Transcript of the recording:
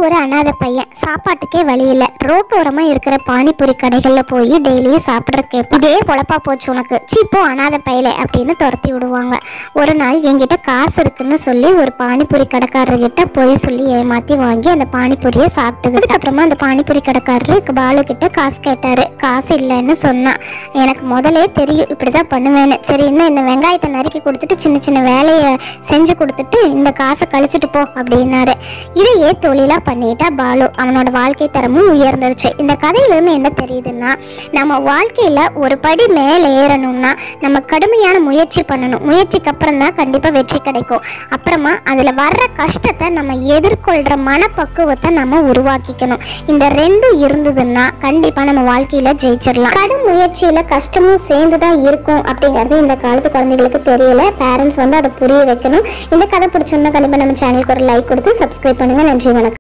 ஒரு அனாதை பையன் சாப்பாட்டுக்கே வழி இல்லை ரோட்டோரமாக இருக்கிற பானிபூரி கடைகளில் போய் டெய்லியும் சாப்பிட்ற கேட்போம் இதே பொழப்பா போச்சு உனக்கு சீப்போ அனாதை பையலே அப்படின்னு துரத்தி விடுவாங்க ஒரு நாள் என்கிட்ட காசு இருக்குன்னு சொல்லி ஒரு பானிபூரி கடைக்காரர்கிட்ட போய் சொல்லி ஏமாற்றி வாங்கி அந்த பானிபூரியை சாப்பிட்டு அதுக்கப்புறமா அந்த பானிபூரி கடைக்காரரு பாலு கிட்ட காசு கேட்டாரு காசு இல்லைன்னு சொன்னான் எனக்கு முதலே தெரியும் இப்படிதான் பண்ணுவேன்னு சரி இன்னும் இந்த வெங்காயத்தை நறுக்கி கொடுத்துட்டு சின்ன சின்ன வேலையை செஞ்சு கொடுத்துட்டு இந்த காசை கழிச்சிட்டு போ அப்படின்னாரு இதையே தொழிலா பண்ணிட்டா பாலு அவனோட வாழ்க்கை தரமும் உயர்ந்துருச்சு இந்த கதையிலிருந்து என்ன தெரியுதுன்னா நம்ம வாழ்க்கையில ஒரு படி மேலே ஏறணும்னா நம்ம கடுமையான முயற்சி பண்ணணும் முயற்சிக்கு அப்புறம் தான் கண்டிப்பா வெற்றி கிடைக்கும் அப்புறமா அதுல வர்ற கஷ்டத்தை நம்ம எதிர்கொள்ற மனப்பக்குவத்தை நம்ம உருவாக்கிக்கணும் இந்த ரெண்டும் இருந்ததுன்னா கண்டிப்பா நம்ம வாழ்க்கையில ஜெயிச்சிடலாம் கடும் முயற்சியில கஷ்டமும் சேர்ந்து தான் இருக்கும் அப்படிங்கிறது இந்த காலத்து குழந்தைகளுக்கு தெரியல பேரண்ட்ஸ் வந்து அதை புரிய வைக்கணும் இந்த கதை பிடிச்சிருந்தா கண்டிப்பா நம்ம சேனலுக்கு ஒரு லைக் கொடுத்து சப்ஸ்கிரைப் பண்ணுங்க நன்றி வணக்கம்